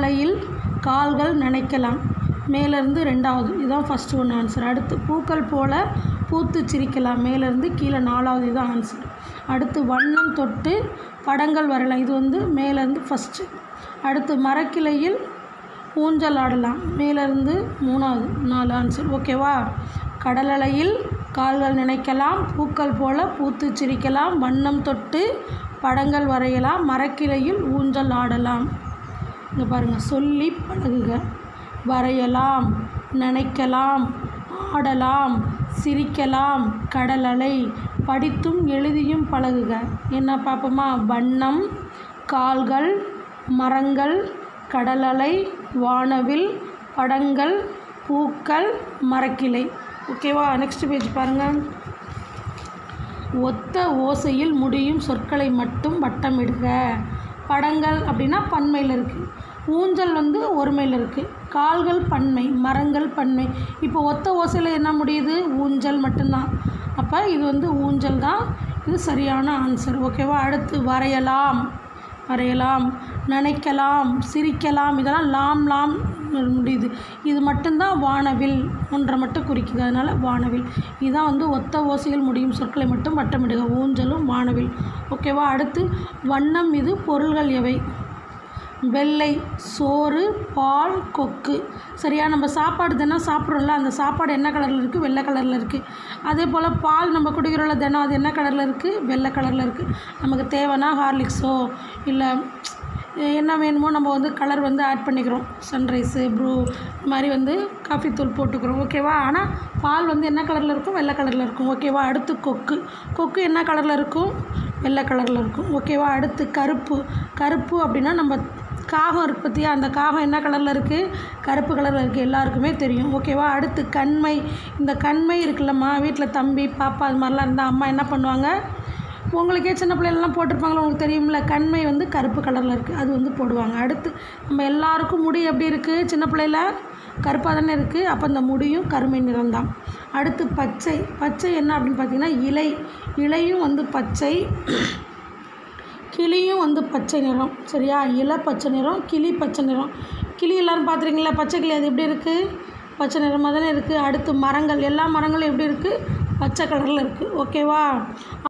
கடலலையில் கால்கள் நனைக்கலாம் மேலேருந்து ரெண்டாவது இதுதான் ஃபஸ்ட்டு ஒன்று ஆன்சர் அடுத்து பூக்கள் போல பூத்து சிரிக்கலாம் மேலேருந்து கீழே நாலாவது இதுதான் ஆன்சர் அடுத்து வண்ணம் தொட்டு படங்கள் வரையலாம் இது வந்து மேலேருந்து ஃபஸ்ட்டு அடுத்து மரக்கிளையில் ஊஞ்சல் ஆடலாம் மேலேருந்து மூணாவது நாலு ஆன்சர் ஓகேவா கடலலையில் கால்கள் நினைக்கலாம் பூக்கள் போல பூத்து சிரிக்கலாம் வண்ணம் தொட்டு படங்கள் வரையலாம் மரக்கிளையில் ஊஞ்சல் ஆடலாம் இங்கே பாருங்கள் சொல்லி பழகுக வரையலாம் நினைக்கலாம் ஆடலாம் சிரிக்கலாம் கடலலை படித்தும் எழுதியும் பழகுக என்ன பார்ப்போமா வண்ணம் கால்கள் மரங்கள் கடலலை வானவில் படங்கள் பூக்கள் மரக்கிளை ஓகேவா நெக்ஸ்ட் பேஜ் பாருங்கள் ஒத்த ஓசையில் முடியும் சொற்களை மட்டும் வட்டமிடுக படங்கள் அப்படின்னா பன்மையில் இருக்குது ஊஞ்சல் வந்து ஒருமையில் இருக்குது கால்கள் பன்மை மரங்கள் பன்மை இப்போ ஒத்த ஓசையில் என்ன முடியுது ஊஞ்சல் மட்டும்தான் அப்போ இது வந்து ஊஞ்சல் தான் இது சரியான ஆன்சர் ஓகேவா அடுத்து வரையலாம் வரையலாம் நினைக்கலாம் சிரிக்கலாம் இதெல்லாம் லாம் லாம் முடியுது இது மட்டும்தான் வானவில் ஒன்றை மட்டும் குறிக்குது அதனால் வானவில் இதுதான் வந்து ஒத்த ஓசையில் முடியும் சொற்களை மட்டும் வட்டமிடுக ஊஞ்சலும் வானவில் ஓகேவா அடுத்து வண்ணம் இது பொருள்கள் எவை வெள்ளை சோறு பால் கொக்கு சரியா நம்ம சாப்பாடு தினம் சாப்பிட்றோம்ல அந்த சாப்பாடு என்ன கலரில் இருக்குது வெள்ளை கலரில் இருக்குது அதே போல் பால் நம்ம குடிக்கிறோம்ல தினம் அது என்ன கலரில் இருக்குது வெள்ளை கலரில் இருக்குது நமக்கு தேவைன்னா ஹார்லிக்ஸோ இல்லை என்ன வேணுமோ நம்ம வந்து கலர் வந்து ஆட் பண்ணிக்கிறோம் சன்ரைஸு ப்ரூ இது மாதிரி வந்து காஃபி தூள் போட்டுக்கிறோம் ஓகேவா ஆனால் பால் வந்து என்ன கலரில் இருக்கும் வெள்ளை கலரில் இருக்கும் ஓகேவா அடுத்து கொக்கு கொக்கு என்ன கலரில் இருக்கும் வெள்ளை கலரில் இருக்கும் ஓகேவா அடுத்து கருப்பு கருப்பு அப்படின்னா நம்ம காகம் இருக்கு பார்த்தியா அந்த காகம் என்ன கலரில் இருக்குது கருப்பு கலரில் இருக்குது எல்லாருக்குமே தெரியும் ஓகேவா அடுத்து கண்மை இந்த கண்மை இருக்குல்லம்மா வீட்டில் தம்பி பாப்பா அது மாதிரிலாம் இருந்தால் அம்மா என்ன பண்ணுவாங்க உங்களுக்கே சின்ன பிள்ளைலாம் போட்டிருப்பாங்களா உங்களுக்கு தெரியும்ல கண்மை வந்து கருப்பு கலரில் இருக்குது அது வந்து போடுவாங்க அடுத்து நம்ம எல்லாருக்கும் முடி எப்படி இருக்குது சின்ன பிள்ளையில கருப்பாக தானே இருக்குது அப்போ இந்த முடியும் கருமை நிறம்தான் அடுத்து பச்சை பச்சை என்ன அப்படின்னு பார்த்தீங்கன்னா இலை இலையும் வந்து பச்சை கிளியும் வந்து பச்சை நிறம் சரியா இலை பச்சை நிறம் கிளி பச்சை நிறம் கிளி எல்லோரும் பார்த்துருக்கீங்களா பச்சை கிளி அது எப்படி இருக்குது பச்சை நிறமாக தானே இருக்குது அடுத்து மரங்கள் எல்லா மரங்களும் எப்படி இருக்குது பச்சை கலரில் இருக்குது ஓகேவா